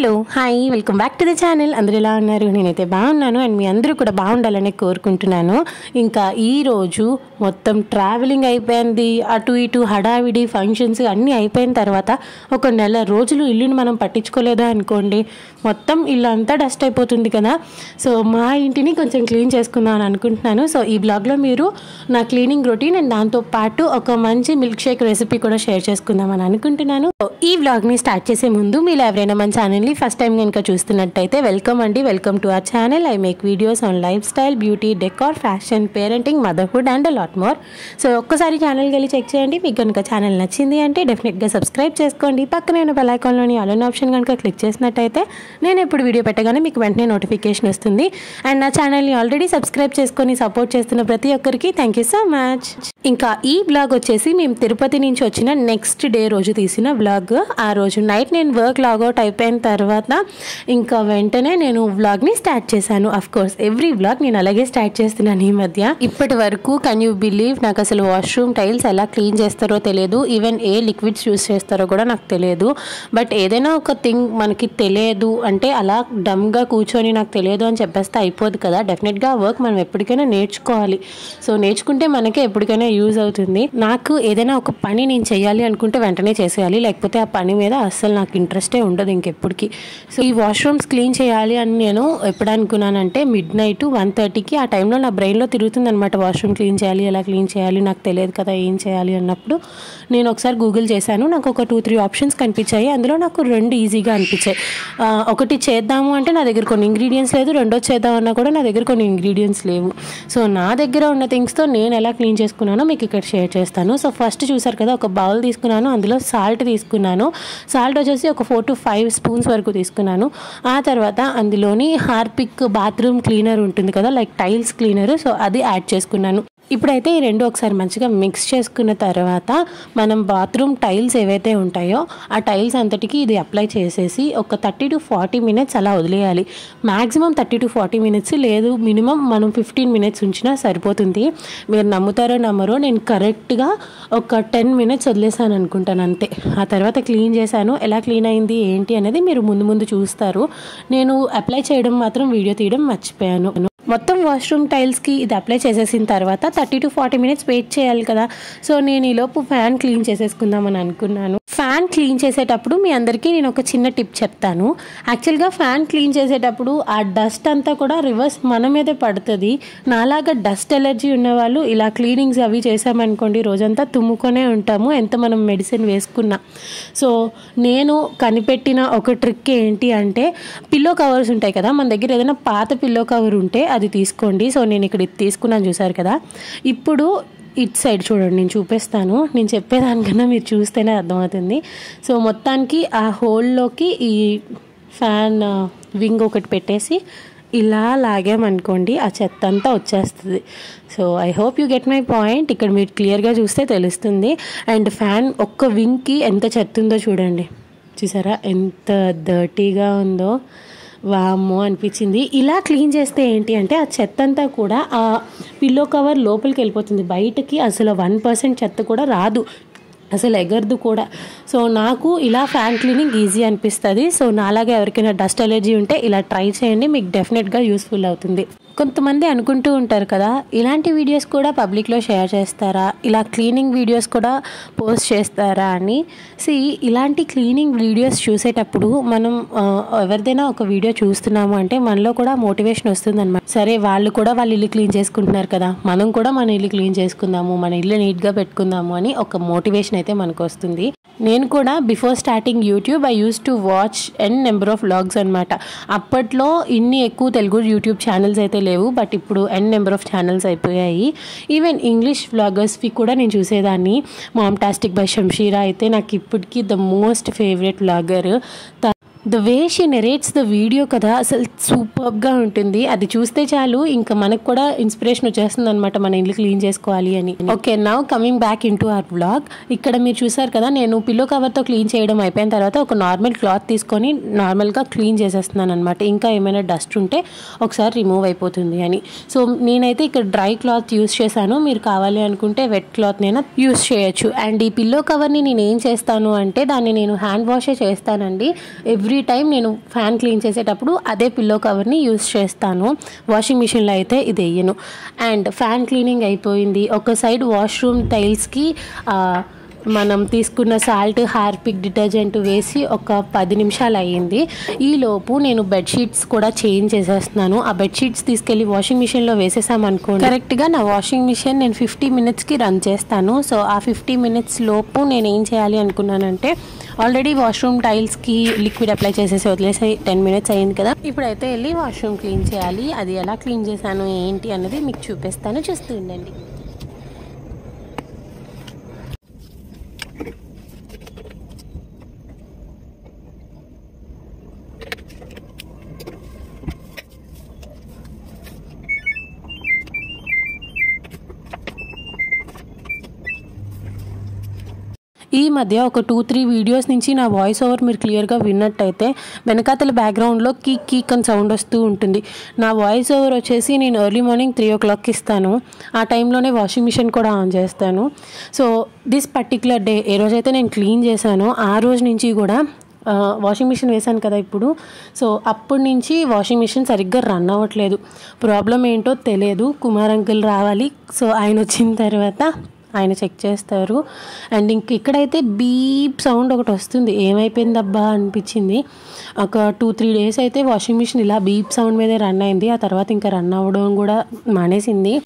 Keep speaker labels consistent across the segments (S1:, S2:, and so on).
S1: hello hi welcome back to the channel అందరూ ఎలా ఉన్నారు నేనైతే బాగున్నాను అండ్ మీ అందరూ కూడా బాగుండాలని కోరుకుంటున్నాను ఇంకా ఈ రోజు మొత్తం ట్రావెలింగ్ అయిపోయింది అటు ఇటు హడావిడి ఫంక్షన్స్ అన్నీ అయిపోయిన తర్వాత ఒక నెల రోజులు ఇల్లుని మనం పట్టించుకోలేదా అనుకోండి మొత్తం ఇల్లు అంతా డస్ట్ అయిపోతుంది కదా సో మా ఇంటిని కొంచెం క్లీన్ చేసుకుందాం అని అనుకుంటున్నాను సో ఈ బ్లాగ్లో మీరు నా క్లీనింగ్ రొటీన్ అండ్ దాంతో పాటు ఒక మంచి మిల్క్ షేక్ రెసిపీ కూడా షేర్ చేసుకుందామని అనుకుంటున్నాను సో ఈ వ్లాగ్ని స్టార్ట్ చేసే ముందు మీరు ఎవరైనా మన ఛానల్ని ఫస్ట్ టైం కనుక చూస్తున్నట్టయితే వెల్కమ్ అండి welcome to our channel I make videos on lifestyle beauty decor fashion parenting motherhood and lot more so ఒక్కసారి ఛానల్కి వెళ్ళి చెక్ చేయండి మీకు కనుక ఛానల్ నచ్చింది అంటే డెఫినెట్గా సబ్స్క్రైబ్ చేసుకోండి పక్కనే ఉన్న బెల్ ఐకాన్లోని అలోన్ ఆప్షన్ కనుక క్లిక్ చేసినట్టయితే నేను ఎప్పుడు వీడియో పెట్టగానే మీకు వెంటనే నోటిఫికేషన్ వస్తుంది అండ్ నా ఛానల్ని ఆల్రెడీ సబ్స్క్రైబ్ చేసుకొని సపోర్ట్ చేస్తున్న ప్రతి ఒక్కరికి థ్యాంక్ యూ సో మచ్ ఇంకా ఈ బ్లాగ్ వచ్చేసి మేము తిరుపతి నుంచి వచ్చిన నెక్స్ట్ డే రోజు తీసిన బ్లాగ్ ఆ రోజు నైట్ నేను వర్క్ లాగౌట్ అయిపోయిన తర్వాత ఇంకా వెంటనే నేను వ్లాగ్ని స్టార్ట్ చేశాను అఫ్ కోర్స్ ఎవ్రీ వ్లాగ్ నేను అలాగే స్టార్ట్ చేస్తున్నాను ఈ మధ్య ఇప్పటి వరకు కెన్ యూ బిలీవ్ నాకు అసలు వాష్రూమ్ టైల్స్ ఎలా క్లీన్ చేస్తారో తెలియదు ఈవెన్ ఏ లిక్విడ్స్ యూస్ చేస్తారో కూడా నాకు తెలియదు బట్ ఏదైనా ఒక థింగ్ మనకి తెలియదు అంటే అలా డమ్గా కూర్చొని నాకు తెలియదు అని చెప్పేస్తే అయిపోదు కదా డెఫినెట్గా వర్క్ మనం ఎప్పటికైనా నేర్చుకోవాలి సో నేర్చుకుంటే మనకే ఎప్పటికైనా యూజ్ అవుతుంది నాకు ఏదైనా ఒక పని నేను చేయాలి అనుకుంటే వెంటనే చేసేయాలి లేకపోతే ఆ పని మీద అస్సలు నాకు ఇంట్రెస్టే ఉండదు ఇంకెప్పటికీ సో ఈ వాష్రూమ్స్ క్లీన్ చేయాలి అని నేను ఎప్పుడు అనుకున్నానంటే మిడ్ నైట్ వన్ థర్టీకి ఆ టైంలో నా బ్రెయిన్లో తిరుగుతుంది అనమాట వాష్రూమ్ క్లీన్ చేయాలి ఎలా క్లీన్ చేయాలి నాకు తెలియదు కదా ఏం చేయాలి అన్నప్పుడు నేను ఒకసారి గూగుల్ చేశాను నాకు ఒక టూ త్రీ ఆప్షన్స్ కనిపించాయి అందులో నాకు రెండు ఈజీగా అనిపించాయి ఆ, ఒకటి చేద్దాము అంటే నా దగ్గర కొన్ని ఇంగ్రీడియంట్స్ లేదు రెండో చేద్దాం అన్నా కూడా నా దగ్గర కొన్ని ఇంగ్రీడియంట్స్ లేవు సో నా దగ్గర ఉన్న థింగ్స్తో నేను ఎలా క్లీన్ చేసుకున్నానో మీకు ఇక్కడ షేర్ చేస్తాను సో ఫస్ట్ చూసారు కదా ఒక బౌల్ తీసుకున్నాను అందులో సాల్ట్ తీసుకున్నాను సాల్ట్ వచ్చేసి ఒక ఫోర్ టు ఫైవ్ స్పూన్స్ వరకు తీసుకున్నాను ఆ తర్వాత అందులోని హార్పిక్ బాత్రూమ్ క్లీనర్ ఉంటుంది కదా లైక్ టైల్స్ క్లీనర్ సో అది యాడ్ చేసుకున్నాను ఇప్పుడైతే ఈ రెండు ఒకసారి మంచిగా మిక్స్ చేసుకున్న తర్వాత మనం బాత్రూమ్ టైల్స్ ఏవైతే ఉంటాయో ఆ టైల్స్ అంతటికి ఇది అప్లై చేసేసి ఒక థర్టీ టు ఫార్టీ మినిట్స్ అలా వదిలేయాలి maximum thirty to forty minutes లేదు మినిమం మనం ఫిఫ్టీన్ మినిట్స్ ఉంచినా సరిపోతుంది మీరు నమ్ముతారో నమ్మరో నేను కరెక్ట్గా ఒక టెన్ మినిట్స్ వదిలేసాను అనుకుంటాను అంతే ఆ తర్వాత క్లీన్ చేశాను ఎలా క్లీన్ అయింది ఏంటి అనేది మీరు ముందు ముందు చూస్తారు నేను అప్లై చేయడం మాత్రం వీడియో తీయడం మర్చిపోయాను మొత్తం వాష్రూమ్ టైల్స్కి ఇది అప్లై చేసేసిన తర్వాత thirty to forty minutes wait చేయాలి కదా సో నేను ఈలోపు ఫ్యాన్ క్లీన్ చేసేసుకుందామని అనుకున్నాను ఫ్యాన్ క్లీన్ చేసేటప్పుడు మీ అందరికీ నేను ఒక చిన్న టిప్ చెప్తాను యాక్చువల్గా ఫ్యాన్ క్లీన్ చేసేటప్పుడు ఆ డస్ట్ అంతా కూడా రివర్స్ మన మీదే పడుతుంది నాలాగా డస్ట్ ఎలర్జీ ఉన్న వాళ్ళు ఇలా క్లీనింగ్స్ అవి చేసామనుకోండి రోజంతా తుమ్ముకొనే ఉంటాము ఎంత మనం మెడిసిన్ వేసుకున్నా సో నేను కనిపెట్టిన ఒక ట్రిక్ ఏంటి అంటే పిల్లో కవర్స్ ఉంటాయి కదా మన దగ్గర ఏదైనా పాత పిల్లో కవర్ ఉంటే అది తీసుకోండి సో నేను ఇక్కడ ఇది తీసుకున్నాను చూసారు కదా ఇప్పుడు ఇట్ సైడ్ చూడండి నేను చూపిస్తాను నేను చెప్పేదానికన్నా మీరు చూస్తేనే అర్థమవుతుంది సో మొత్తానికి ఆ హోల్లోకి ఈ ఫ్యాన్ వింగ్ ఒకటి పెట్టేసి ఇలా లాగామనుకోండి ఆ చెత్త అంతా వచ్చేస్తుంది so I hope you get my point ఇక్కడ మీరు క్లియర్గా చూస్తే తెలుస్తుంది అండ్ ఫ్యాన్ ఒక్క వింగ్కి ఎంత చెత్త ఉందో చూడండి చూసారా ఎంత డర్టీగా ఉందో వామ్మో అనిపించింది ఇలా క్లీన్ చేస్తే ఏంటి అంటే ఆ చెత్త అంతా కూడా ఆ పిల్లో కవర్ లోపలికి వెళ్ళిపోతుంది బయటకి అసలు వన్ పర్సెంట్ చెత్త కూడా రాదు అసలు ఎగరదు కూడా సో నాకు ఇలా ఫ్యాన్ క్లీనింగ్ ఈజీ అనిపిస్తుంది సో నాలాగా ఎవరికైనా డస్ట్ అలర్జీ ఉంటే ఇలా ట్రై చేయండి మీకు డెఫినెట్గా యూస్ఫుల్ అవుతుంది కొంతమంది అనుకుంటూ ఉంటారు కదా ఇలాంటి వీడియోస్ కూడా పబ్లిక్లో షేర్ చేస్తారా ఇలా క్లీనింగ్ వీడియోస్ కూడా పోస్ట్ చేస్తారా అని సి ఇలాంటి క్లీనింగ్ వీడియోస్ చూసేటప్పుడు మనం ఆ, ఎవరిదైనా ఒక వీడియో చూస్తున్నాము అంటే మనలో కూడా మోటివేషన్ వస్తుందన్నమాట సరే వాళ్ళు కూడా వాళ్ళు ఇల్లు క్లీన్ చేసుకుంటున్నారు కదా మనం కూడా మన ఇల్లు క్లీన్ చేసుకుందాము మన ఇల్లు నీట్గా పెట్టుకుందాము అని ఒక మోటివేషన్ అయితే మనకు వస్తుంది నేను కూడా before starting YouTube I use to watch n number of vlogs అనమాట అప్పట్లో ఇన్ని ఎక్కువ తెలుగు యూట్యూబ్ ఛానల్స్ అయితే లేవు బట్ ఇప్పుడు ఎన్ నెంబర్ ఆఫ్ ఛానల్స్ అయిపోయాయి ఈవెన్ ఇంగ్లీష్ వ్లాగర్స్వి కూడా నేను చూసేదాన్ని మామ్టాస్టిక్ బై షంషీరా అయితే నాకు ఇప్పటికీ the most favourite vlogger the way she narrates the video కదా అసలు సూపర్గా ఉంటుంది అది చూస్తే చాలు ఇంకా మనకు కూడా ఇన్స్పిరేషన్ వచ్చేస్తుంది అనమాట మన ఇల్లు క్లీన్ చేసుకోవాలి అని okay now coming back into our blog ఇక్కడ మీరు చూసారు కదా నేను పిల్లో కవర్తో క్లీన్ చేయడం అయిపోయిన తర్వాత ఒక నార్మల్ క్లాత్ తీసుకొని నార్మల్గా క్లీన్ చేసేస్తున్నాను అనమాట ఇంకా ఏమైనా డస్ట్ ఉంటే ఒకసారి రిమూవ్ అయిపోతుంది అని సో నేనైతే ఇక్కడ డ్రై క్లాత్ యూస్ చేశాను మీరు కావాలి అనుకుంటే వెట్ క్లాత్ నైనా యూస్ చేయొచ్చు అండ్ ఈ పిల్లో కవర్ని నేను ఏం చేస్తాను అంటే దాన్ని నేను హ్యాండ్ వాషే చేస్తానండి ఎవ్రీ ఎవ్రీ టైం నేను ఫ్యాన్ క్లీన్ చేసేటప్పుడు అదే పిల్లో కవర్ని యూస్ చేస్తాను వాషింగ్ మిషన్లో అయితే ఇది వేయను అండ్ ఫ్యాన్ క్లీనింగ్ అయిపోయింది ఒక సైడ్ వాష్రూమ్ టైల్స్కి మనం తీసుకున్న సాల్ట్ హార్పిక్ డిటర్జెంట్ వేసి ఒక పది నిమిషాలు అయ్యింది ఈలోపు నేను బెడ్షీట్స్ కూడా చేంజ్ చేసేస్తున్నాను ఆ బెడ్షీట్స్ తీసుకెళ్ళి వాషింగ్ మిషన్లో వేసేసామనుకో కరెక్ట్గా నా వాషింగ్ మిషన్ నేను ఫిఫ్టీ మినిట్స్కి రన్ చేస్తాను సో ఆ ఫిఫ్టీ మినిట్స్ లోపు నేను ఏం చేయాలి అనుకున్నానంటే ఆల్రెడీ వాష్రూమ్ టైల్స్కి లిక్విడ్ అప్లై చేసేసి వదిలేసి టెన్ మినిట్స్ అయింది కదా ఇప్పుడైతే వెళ్ళి వాష్రూమ్ క్లీన్ చేయాలి అది ఎలా క్లీన్ చేశాను ఏంటి అన్నది మీకు చూపిస్తాను చూస్తూ ఉండండి ఈ మధ్య ఒక టూ త్రీ వీడియోస్ నుంచి నా వాయిస్ ఓవర్ మీరు క్లియర్గా విన్నట్టయితే వెనకాతల బ్యాక్గ్రౌండ్లో కీక్ కీక్ అని సౌండ్ వస్తూ ఉంటుంది నా వాయిస్ ఓవర్ వచ్చేసి నేను ఎర్లీ మార్నింగ్ త్రీ ఓ క్లాక్కి ఇస్తాను ఆ టైంలోనే వాషింగ్ మిషన్ కూడా ఆన్ చేస్తాను సో దిస్ పర్టికులర్ డే ఏ రోజైతే నేను క్లీన్ చేశానో ఆ రోజు నుంచి కూడా వాషింగ్ మిషన్ వేశాను కదా ఇప్పుడు సో అప్పటి నుంచి వాషింగ్ మిషన్ సరిగ్గా రన్ అవ్వట్లేదు ప్రాబ్లం ఏంటో తెలియదు కుమార్ అంకుల్ రావాలి సో ఆయన వచ్చిన తర్వాత ఆయన చెక్ చేస్తారు అండ్ ఇంక ఇక్కడైతే బీప్ సౌండ్ ఒకటి వస్తుంది ఏమైపోయిందబ్బా అనిపించింది ఒక టూ త్రీ డేస్ అయితే వాషింగ్ మిషన్ ఇలా బీప్ సౌండ్ మీదే రన్ అయింది ఆ తర్వాత ఇంకా రన్ అవ్వడం కూడా మానేసింది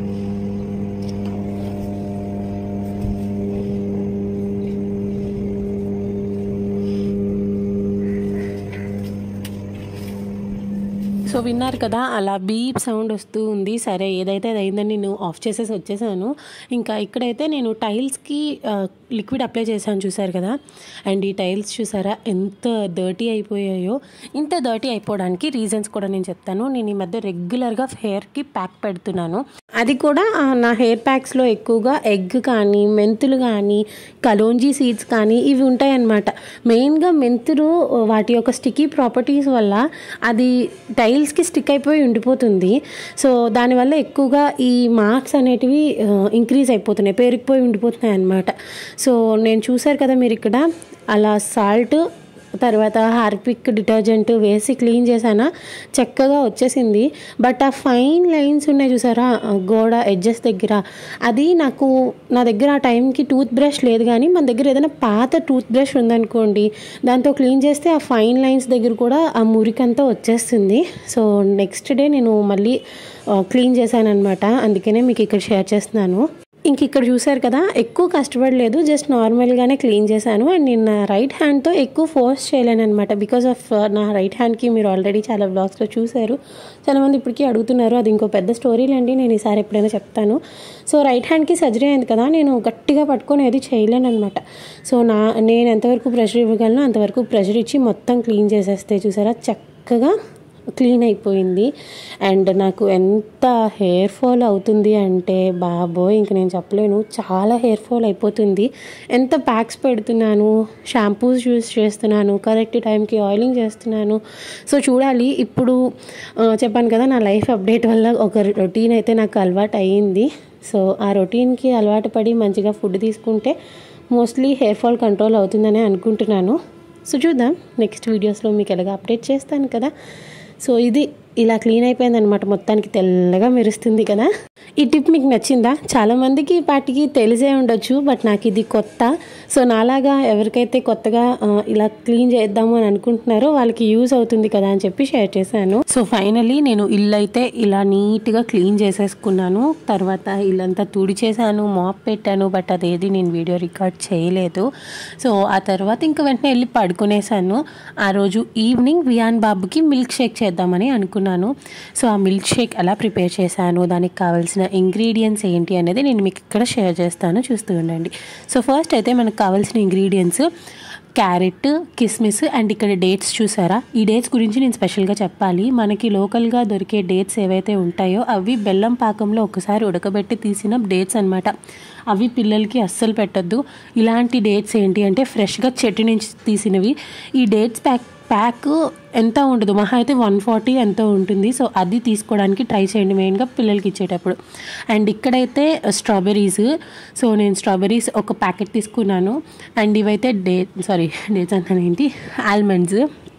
S1: సో విన్నారు కదా అలా బీప్ సౌండ్ వస్తూ ఉంది సరే ఏదైతే అది అయిందని నేను ఆఫ్ చేసేసి వచ్చేసాను ఇంకా ఇక్కడైతే నేను టైల్స్కి లిక్విడ్ అప్లై చేశాను చూసారు కదా అండ్ ఈ టైల్స్ చూసారా ఎంత డర్టీ అయిపోయాయో ఇంత డర్టీ అయిపోవడానికి రీజన్స్ కూడా నేను చెప్తాను నేను ఈ మధ్య రెగ్యులర్గా హెయిర్కి ప్యాక్ పెడుతున్నాను అది కూడా ఆ, నా హెయిర్ ప్యాక్స్లో ఎక్కువగా ఎగ్ కానీ మెంతులు కానీ కలోంజీ సీడ్స్ కానీ ఇవి ఉంటాయన్నమాట మెయిన్గా మెంతులు వాటి యొక్క స్టిక్కీ ప్రాపర్టీస్ వల్ల అది టైల్స్కి స్టిక్ అయిపోయి ఉండిపోతుంది సో దానివల్ల ఎక్కువగా ఈ మార్క్స్ అనేటివి ఇంక్రీజ్ అయిపోతున్నాయి పేరుకుపోయి ఉండిపోతున్నాయి అన్నమాట సో నేను చూశారు కదా మీరు ఇక్కడ అలా సాల్ట్ తర్వాత హార్పిక్ డిటర్జెంట్ వేసి క్లీన్ చేశానా చక్కగా వచ్చేసింది బట్ ఆ ఫైన్ లైన్స్ ఉన్నాయి చూసారా ఆ గోడ ఎడ్జెస్ దగ్గర అది నాకు నా దగ్గర ఆ టైంకి టూత్ బ్రష్ లేదు కానీ మన దగ్గర ఏదైనా పాత టూత్ బ్రష్ ఉందనుకోండి దాంతో క్లీన్ చేస్తే ఆ ఫైన్ లైన్స్ దగ్గర కూడా ఆ మురికంతా వచ్చేస్తుంది సో నెక్స్ట్ డే నేను మళ్ళీ క్లీన్ చేశాను అనమాట అందుకనే మీకు ఇక్కడ షేర్ చేస్తున్నాను ఇంక ఇక్కడ చూసారు కదా ఎక్కువ కష్టపడలేదు జస్ట్ నార్మల్గానే క్లీన్ చేశాను అండ్ నేను నా రైట్ హ్యాండ్తో ఎక్కువ ఫోర్స్ చేయలేను అనమాట బికాస్ ఆఫ్ నా రైట్ హ్యాండ్కి మీరు ఆల్రెడీ చాలా బ్లాగ్స్లో చూశారు చాలామంది ఇప్పటికీ అడుగుతున్నారు అది ఇంకో పెద్ద స్టోరీలండి నేను ఈసారి ఎప్పుడైనా చెప్తాను సో రైట్ హ్యాండ్కి సర్జరీ అయింది కదా నేను గట్టిగా పట్టుకొని ఏది చేయలేను అనమాట సో నా నేను ఎంతవరకు ప్రెషర్ ఇవ్వగలను అంతవరకు ప్రెషర్ ఇచ్చి మొత్తం క్లీన్ చేసేస్తే చూసారా చక్కగా క్లీన్ అయిపోయింది అండ్ నాకు ఎంత హెయిర్ ఫాల్ అవుతుంది అంటే బాబోయ్ ఇంక నేను చెప్పలేను చాలా హెయిర్ ఫాల్ అయిపోతుంది ఎంత ప్యాక్స్ పెడుతున్నాను షాంపూస్ యూస్ చేస్తున్నాను కరెక్ట్ టైంకి ఆయిలింగ్ చేస్తున్నాను సో చూడాలి ఇప్పుడు ఆ, చెప్పాను కదా నా లైఫ్ అప్డేట్ వల్ల ఒక రొటీన్ అయితే నాకు అలవాటు అయ్యింది సో ఆ రొటీన్కి అలవాటు పడి మంచిగా ఫుడ్ తీసుకుంటే మోస్ట్లీ హెయిర్ ఫాల్ కంట్రోల్ అవుతుందని అనుకుంటున్నాను సో చూద్దాం నెక్స్ట్ వీడియోస్లో మీకు ఎలాగ అప్డేట్ చేస్తాను కదా సో ఇది ఇలా క్లీన్ అయిపోయింది అనమాట మొత్తానికి తెల్లగా మెరుస్తుంది కదా ఈ టిప్ మీకు నచ్చిందా చాలామందికి వాటికి తెలిసే ఉండొచ్చు బట్ నాకు ఇది కొత్త సో నాలాగా ఎవరికైతే కొత్తగా ఆ, ఇలా క్లీన్ చేద్దాము అని అనుకుంటున్నారో వాళ్ళకి యూజ్ అవుతుంది కదా అని చెప్పి షేర్ చేశాను సో ఫైనలీ నేను ఇల్లు అయితే ఇలా నీట్గా క్లీన్ చేసేసుకున్నాను తర్వాత ఇల్లంతా తుడిచేసాను మాప్ పెట్టాను బట్ అదేది నేను వీడియో రికార్డ్ చేయలేదు సో ఆ తర్వాత ఇంకా వెంటనే వెళ్ళి పడుకునేసాను ఆ రోజు ఈవినింగ్ వియాన్ బాబుకి మిల్క్ షేక్ చేద్దామని అనుకున్నాను సో ఆ మిల్క్ షేక్ ఎలా ప్రిపేర్ చేశాను దానికి కావాల్సిన ఇంగ్రీడియంట్స్ ఏంటి అనేది నేను మీకు ఇక్కడ షేర్ చేస్తాను చూస్తూ ఉండండి సో ఫస్ట్ అయితే మనకు కావాల్సిన ఇంగ్రీడియంట్స్ క్యారెట్ కిస్మిస్ అండ్ ఇక్కడ డేట్స్ చూసారా ఈ డేట్స్ గురించి నేను స్పెషల్గా చెప్పాలి మనకి లోకల్గా దొరికే డేట్స్ ఏవైతే ఉంటాయో అవి బెల్లం పాకంలో ఒకసారి ఉడకబెట్టి తీసిన డేట్స్ అనమాట అవి పిల్లలకి అస్సలు పెట్టొద్దు ఇలాంటి డేట్స్ ఏంటి అంటే ఫ్రెష్గా చెట్టు నుంచి తీసినవి ఈ డేట్స్ ప్యాక్ ప్యాక్ ఎంత ఉండదు మహా అయితే వన్ ఫార్టీ ఎంతో ఉంటుంది సో అది తీసుకోవడానికి ట్రై చేయండి మెయిన్గా పిల్లలకి ఇచ్చేటప్పుడు అండ్ ఇక్కడైతే స్ట్రాబెర్రీస్ సో నేను స్ట్రాబెర్రీస్ ఒక ప్యాకెట్ తీసుకున్నాను అండ్ ఇవైతే డే సారీ డేట్స్ అంటాను ఏంటి ఆల్మండ్స్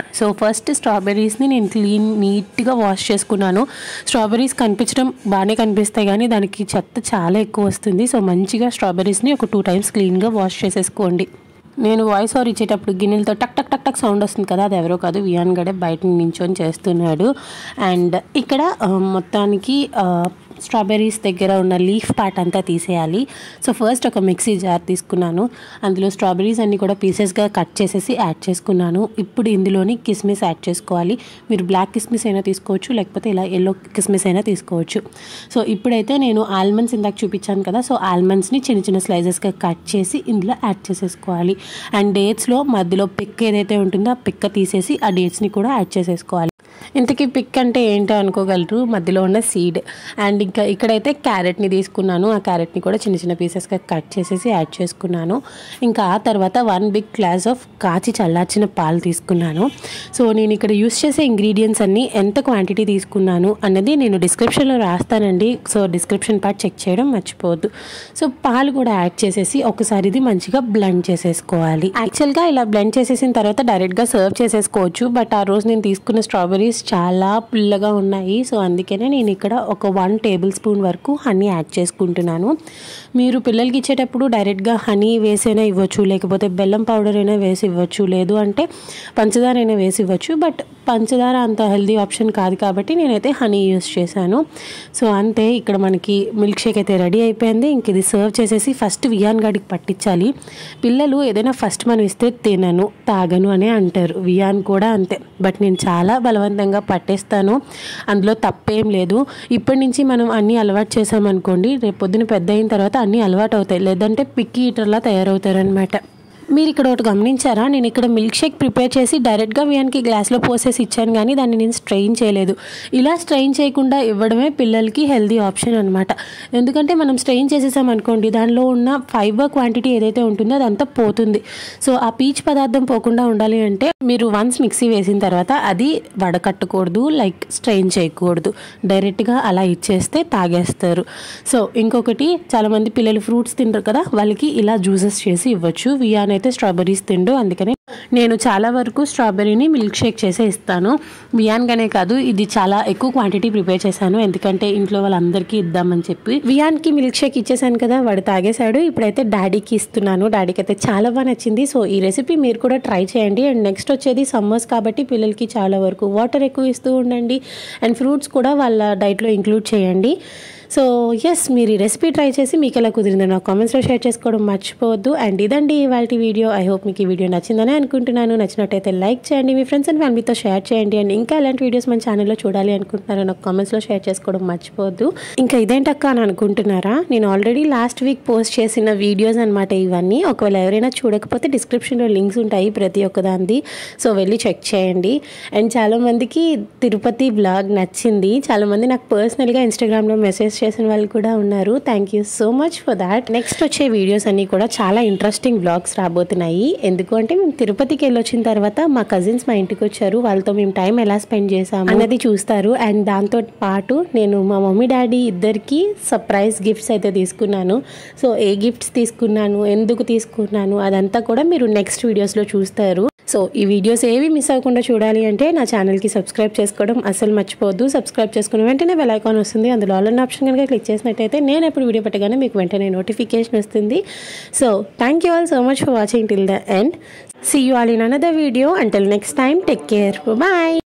S1: సో ఫస్ట్ స్ట్రాబెర్రీస్ని నేను క్లీన్ నీట్గా వాష్ చేసుకున్నాను స్ట్రాబెర్రీస్ కనిపించడం బాగానే కనిపిస్తాయి కానీ దానికి చెత్త చాలా ఎక్కువ వస్తుంది సో మంచిగా స్ట్రాబెర్రీస్ని ఒక టూ టైమ్స్ క్లీన్గా వాష్ చేసేసుకోండి నేను వాయిస్ ఓవర్ ఇచ్చేటప్పుడు గిన్నెలతో టక్ టక్ టక్ టక్ సౌండ్ వస్తుంది కదా అది ఎవరో కాదు వియాన్ గడే బయట నించొని చేస్తున్నాడు అండ్ ఇక్కడ ఆ, మొత్తానికి ఆ, స్ట్రాబెర్రీస్ దగ్గర ఉన్న లీఫ్ పార్ట్ అంతా తీసేయాలి సో ఫస్ట్ ఒక మిక్సీ జార్ తీసుకున్నాను అందులో స్ట్రాబెర్రీస్ అన్ని కూడా పీసెస్గా కట్ చేసేసి యాడ్ చేసుకున్నాను ఇప్పుడు ఇందులోని కిస్మిస్ యాడ్ చేసుకోవాలి మీరు బ్లాక్ కిస్మిస్ అయినా తీసుకోవచ్చు లేకపోతే ఇలా ఎల్లో కిస్మిస్ అయినా తీసుకోవచ్చు సో ఇప్పుడైతే నేను ఆల్మండ్స్ ఇందాక చూపించాను కదా సో ఆల్మండ్స్ని చిన్న చిన్న స్లైజెస్గా కట్ చేసి ఇందులో యాడ్ చేసేసుకోవాలి అండ్ డేట్స్లో మధ్యలో పిక్ ఏదైతే ఉంటుందో ఆ పిక్క తీసేసి ఆ డేట్స్ని కూడా యాడ్ చేసేసుకోవాలి ఇంతకీ పిక్ అంటే ఏంటో అనుకోగలరు మధ్యలో ఉన్న సీడ్ అండ్ ఇంకా ఇక్కడైతే క్యారెట్ని తీసుకున్నాను ఆ క్యారెట్ని కూడా చిన్న చిన్న పీసెస్గా కట్ చేసేసి యాడ్ చేసుకున్నాను ఇంకా ఆ తర్వాత వన్ బిగ్ గ్లాస్ ఆఫ్ కాచి చల్లార్చిన పాలు తీసుకున్నాను సో నేను ఇక్కడ యూస్ చేసే ఇంగ్రీడియంట్స్ అన్నీ ఎంత క్వాంటిటీ తీసుకున్నాను అన్నది నేను డిస్క్రిప్షన్లో రాస్తానండి సో డిస్క్రిప్షన్ పార్ట్ చెక్ చేయడం మర్చిపోవద్దు సో పాలు కూడా యాడ్ చేసేసి ఒకసారి ఇది మంచిగా బ్లెండ్ చేసేసుకోవాలి యాక్చువల్గా ఇలా బ్లెండ్ చేసేసిన తర్వాత డైరెక్ట్గా సర్వ్ చేసేసుకోవచ్చు బట్ ఆ రోజు నేను తీసుకున్న స్ట్రాబెరీస్ చాలా పుల్లగా ఉన్నాయి సో అందుకనే నేను ఇక్కడ ఒక వన్ టేబుల్ స్పూన్ వరకు హనీ యాడ్ చేసుకుంటున్నాను మీరు పిల్లలకి ఇచ్చేటప్పుడు డైరెక్ట్గా హనీ వేసైనా ఇవ్వచ్చు లేకపోతే బెల్లం పౌడర్ అయినా వేసి ఇవ్వచ్చు లేదు అంటే పంచదార అయినా వేసి ఇవ్వచ్చు బట్ పంచదార అంత హెల్దీ ఆప్షన్ కాదు కాబట్టి నేనైతే హనీ యూస్ చేశాను సో అంతే ఇక్కడ మనకి మిల్క్ షేక్ అయితే రెడీ అయిపోయింది ఇంక ఇది సర్వ్ చేసేసి ఫస్ట్ వియాన్ గాడికి పట్టించాలి పిల్లలు ఏదైనా ఫస్ట్ మనం ఇస్తే తినను తాగను అనే అంటారు వియాన్ కూడా అంతే బట్ నేను చాలా బలవంతంగా పట్టేస్తాను అందులో తప్పేం లేదు ఇప్పటి నుంచి మనం అన్నీ అలవాటు చేసామనుకోండి రేపు పొద్దున పెద్ద అయిన తర్వాత అన్నీ అలవాటు అవుతాయి లేదంటే పిక్కి ఈటర్లా తయారవుతారనమాట మీరు ఇక్కడ ఒకటి గమనించారా నేను ఇక్కడ మిల్క్ షేక్ ప్రిపేర్ చేసి డైరెక్ట్గా వియాన్కి గ్లాస్లో పోసేసి ఇచ్చాను కానీ దాన్ని నేను స్ట్రెయిన్ చేయలేదు ఇలా స్ట్రెయిన్ చేయకుండా ఇవ్వడమే పిల్లలకి హెల్దీ ఆప్షన్ అనమాట ఎందుకంటే మనం స్ట్రెయిన్ చేసేసాం అనుకోండి దానిలో ఉన్న ఫైబర్ క్వాంటిటీ ఏదైతే ఉంటుందో అదంతా పోతుంది సో ఆ పీచ్ పదార్థం పోకుండా ఉండాలి అంటే మీరు వన్స్ మిక్సీ వేసిన తర్వాత అది వడకట్టకూడదు లైక్ స్ట్రెయిన్ చేయకూడదు డైరెక్ట్గా అలా ఇచ్చేస్తే తాగేస్తారు సో ఇంకొకటి చాలామంది పిల్లలు ఫ్రూట్స్ తింటారు కదా వాళ్ళకి ఇలా జ్యూసెస్ చేసి ఇవ్వచ్చు వియాన్ అయితే స్ట్రాబెర్రీస్ తిండు అందుకని నేను చాలా వరకు స్ట్రాబెర్రీని మిల్క్ షేక్ చేసే ఇస్తాను వియాన్గానే కాదు ఇది చాలా ఎక్కువ క్వాంటిటీ ప్రిపేర్ చేశాను ఎందుకంటే ఇంట్లో వాళ్ళందరికీ ఇద్దామని చెప్పి వియాన్కి మిల్క్ షేక్ ఇచ్చేసాను కదా వాడు తాగేశాడు ఇప్పుడైతే డాడీకి ఇస్తున్నాను డాడీకి అయితే చాలా బాగా నచ్చింది సో ఈ రెసిపీ మీరు కూడా ట్రై చేయండి అండ్ నెక్స్ట్ వచ్చేది సమ్మర్స్ కాబట్టి పిల్లలకి చాలా వరకు వాటర్ ఎక్కువ ఇస్తూ ఉండండి అండ్ ఫ్రూట్స్ కూడా వాళ్ళ డైట్లో ఇంక్లూడ్ చేయండి సో ఎస్ మీరు ఈ రెసిపీ ట్రై చేసి మీకు ఎలా కుదిరిందో నాకు కామెంట్స్లో షేర్ చేసుకోవడం మర్చిపోవద్దు అండ్ ఇదండి ఇవాళ వీడియో ఐ హోప్ మీకు ఈ వీడియో నచ్చిందని అనుకుంటున్నాను నచ్చినట్టయితే లైక్ చేయండి మీ ఫ్రెండ్స్ అండ్ ఫ్యామిలీతో షేర్ చేయండి అండ్ ఇంకా ఇలాంటి వీడియోస్ మన ఛానల్లో చూడాలి అనుకుంటున్నారో నాకు కామెంట్స్లో షేర్ చేసుకోవడం మర్చిపోవద్దు ఇంకా ఇదేంటక్క అని అనుకుంటున్నారా నేను ఆల్రెడీ లాస్ట్ వీక్ పోస్ట్ చేసిన వీడియోస్ అనమాట ఇవన్నీ ఒకవేళ ఎవరైనా చూడకపోతే డిస్క్రిప్షన్లో లింక్స్ ఉంటాయి ప్రతి ఒక్కదాంది సో వెళ్ళి చెక్ చేయండి అండ్ చాలామందికి తిరుపతి బ్లాగ్ నచ్చింది చాలామంది నాకు పర్సనల్గా ఇన్స్టాగ్రామ్లో మెసేజ్ చేసిన వాళ్ళు కూడా ఉన్నారు thank you so much for that next వచ్చే వీడియోస్ అన్నీ కూడా చాలా ఇంట్రెస్టింగ్ బ్లాగ్స్ రాబోతున్నాయి ఎందుకు అంటే మేము తిరుపతికి వెళ్ళి వచ్చిన తర్వాత మా కజిన్స్ మా ఇంటికి వచ్చారు వాళ్ళతో మేము టైం ఎలా స్పెండ్ చేసాము అన్నది చూస్తారు అండ్ దాంతో పాటు నేను మా మమ్మీ డాడీ ఇద్దరికి సర్ప్రైజ్ గిఫ్ట్స్ అయితే తీసుకున్నాను సో ఏ గిఫ్ట్స్ తీసుకున్నాను ఎందుకు తీసుకున్నాను అదంతా కూడా మీరు నెక్స్ట్ వీడియోస్లో చూస్తారు సో ఈ వీడియోస్ ఏవి మిస్ అవ్వకుండా చూడాలి అంటే నా ఛానల్కి సబ్స్క్రైబ్ చేసుకోవడం అసలు మర్చిపోవద్దు సబ్స్క్రైబ్ చేసుకున్న వెంటనే బెల్ ఐకాన్ వస్తుంది అందులో ఆల్ అన్న ఆప్షన్ కనుక క్లిక్ చేసినట్టయితే నేను ఎప్పుడు వీడియో పెట్టగానే మీకు వెంటనే నోటిఫికేషన్ వస్తుంది so thank you all so much for watching till the end see you all in another video until next time take care bye